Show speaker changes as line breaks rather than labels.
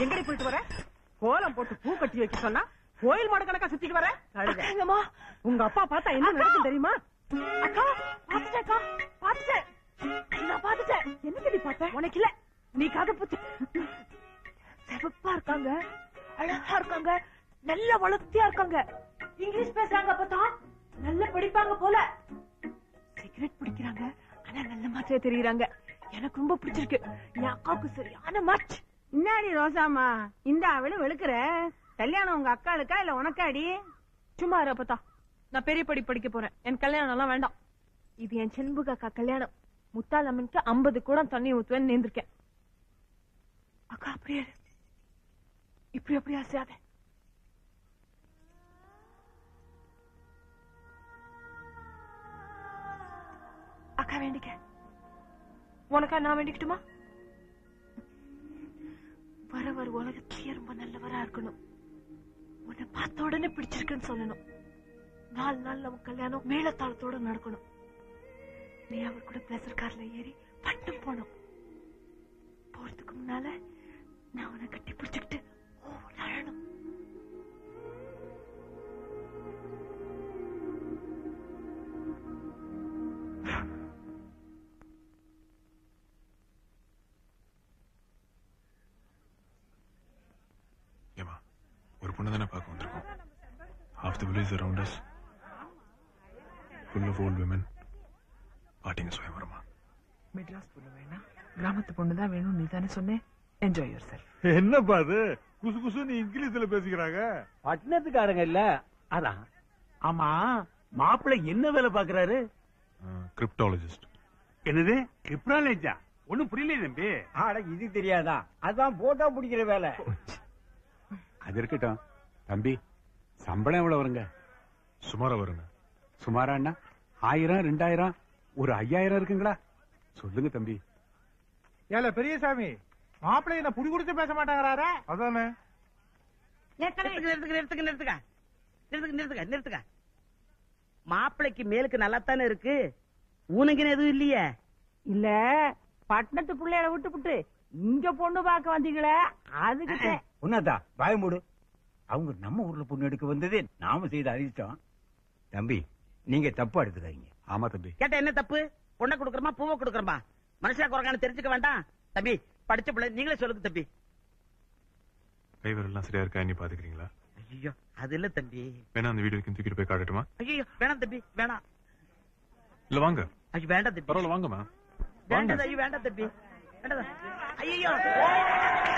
எங்கடி போயிட்டு வர கோலம் போட்டு பூ கட்டி வைக்க சொன்னா கோயில் மாடு கணக்கா சுத்திட்டு வர கழுதை. உங்க அப்பா பார்த்தா என்ன நடக்கும் தெரியுமா
அக்கா பாத்துட்டேன் அக்கா பாத்துட்டேன் நான் பாத்துட்டேன் என்னடி பார்த்த உனக்கு இல்ல நீ காது புத்தி சிவப்பா இருக்காங்க அழகா இருக்காங்க நல்ல வளர்த்தியா இருக்காங்க இங்கிலீஷ் பேசுறாங்க பார்த்தா நல்லா படிப்பாங்க போல சிகரெட் பிடிக்கிறாங்க ஆனா நல்ல மாதிரியே தெரியுறாங்க எனக்கு ரொம்ப பிடிச்சிருக்கு என் அக்காவுக்கு சரியான மேட்ச்
இன்னாடி ரோசாமா இந்த அவளு வெளுக்குற கல்யாணம் உங்க அக்காளுக்கா இல்ல உனக்காடி
சும்மா இரு அப்பத்தா நான் பெரிய படி படிக்க போறேன் என் கல்யாணம் எல்லாம் வேண்டாம் இது என் செண்புக அக்கா கல்யாணம் முத்தாலம்மனுக்கு ஐம்பது கூட தண்ணி ஊத்துவேன்னு நேர்ந்திருக்கேன் அக்கா அப்படியே இரு. இப்படி அப்படியே அசையாத அக்கா வேண்டிக்க உனக்கா நான் வேண்டிக்கட்டுமா வர வர உலகத்திலேயே ரொம்ப நல்லவரா இருக்கணும் உன்னை பார்த்த உடனே பிடிச்சிருக்குன்னு சொல்லணும் நாலு நாள் நம்ம கல்யாணம் மேளத்தாளத்தோட நடக்கணும் நீ அவர் கூட பிளஸர் கார்ல ஏறி பட்டம் போனோம் போறதுக்கு முன்னால நான் உன்னை கட்டி பிடிச்சுக்கிட்டு ஓ அழணும்
ஏமா ஒரு பொண்ணு தானே பார்க்க வந்திருக்கோம் half the village around us full of old women பாட்டிங்க சுயவரமா
Madras பொண்ணு வேணாம் கிராமத்து பொண்ணு தான் வேணும் நீ தானே சொன்னேன் என்ஜாய் யுவர் செல்ஃப்
என்னப்பா அது குசு குசுன்னு இங்கிலீஷ்ல பேசிக்கிறாங்க
பட்டணத்துக்காரங்க இல்ல அதான் ஆமா மாப்பிள்ளை என்ன வேலை பாக்குறாரு
கிரிப்டாலஜிஸ்ட்
என்னது கிப்ராலேஜா ஒண்ணும் புரியல தம்பி
ஆட இது தெரியாதா அதான் போட்டோ பிடிக்கிற வேலை
அது இருக்கட்டும் தம்பி சம்பளம் எவ்வளவு வருங்க
சுமாரா வருங்க
சுமாராண்ணா ஆயிரம் ரெண்டாயிரம் ஒரு ஐயாயிரம் இருக்குங்களா சொல்லுங்க தம்பி
ஏல பெரியசாமி மாப்பிள்ளை என்ன புடி குடிச்சு பேச மாட்டாங்கறாரா அதானே
நிறுத்துங்க நிறுத்துங்க நிறுத்துங்க நிறுத்துங்க நிறுத்துங்க நிறுத்துங்க நிறுத்துங்க மாப்பிள்ளைக்கு மேலுக்கு நல்லாத்தானே இருக்கு உனக்குன்னு எதுவும் இல்லையே
இல்ல பட்டணத்து பிள்ளைகளை விட்டுப்புட்டு இங்க பொண்ணு பார்க்க வந்தீங்களே அதுக்கு
உன்னதா பாய மூடு அவங்க நம்ம ஊர்ல பொண்ணு எடுக்க வந்தது நாம செய்த அதிர்ஷ்டம் தம்பி நீங்க தப்பா எடுத்துக்காதீங்க
ஆமா தம்பி
கேட்டா என்ன தப்பு பொண்ணை கொடுக்கறமா பூவை கொடுக்கறமா மனுஷா குறைக்கான தெரிஞ்சுக்க வேண்டாம் தம்பி படிச்ச பிள்ளை நீங்களே சொல்லுங்க தம்பி
கைவர் எல்லாம் சரியா இருக்கா நீ பாத்துக்கிறீங்களா
ஐயோ அது இல்ல தம்பி
வேணா அந்த வீடியோக்கு தூக்கிட்டு போய் காட்டட்டுமா
ஐயோ வேணாம் தம்பி வேணாம்
இல்ல வாங்க
ஐயோ வேண்டாம் தம்பி
பரவாயில்ல வாங்கம்மா
வேண்டாம் ஐயோ வேண்டாம் தம்பி வேண்டாம் ஐயோ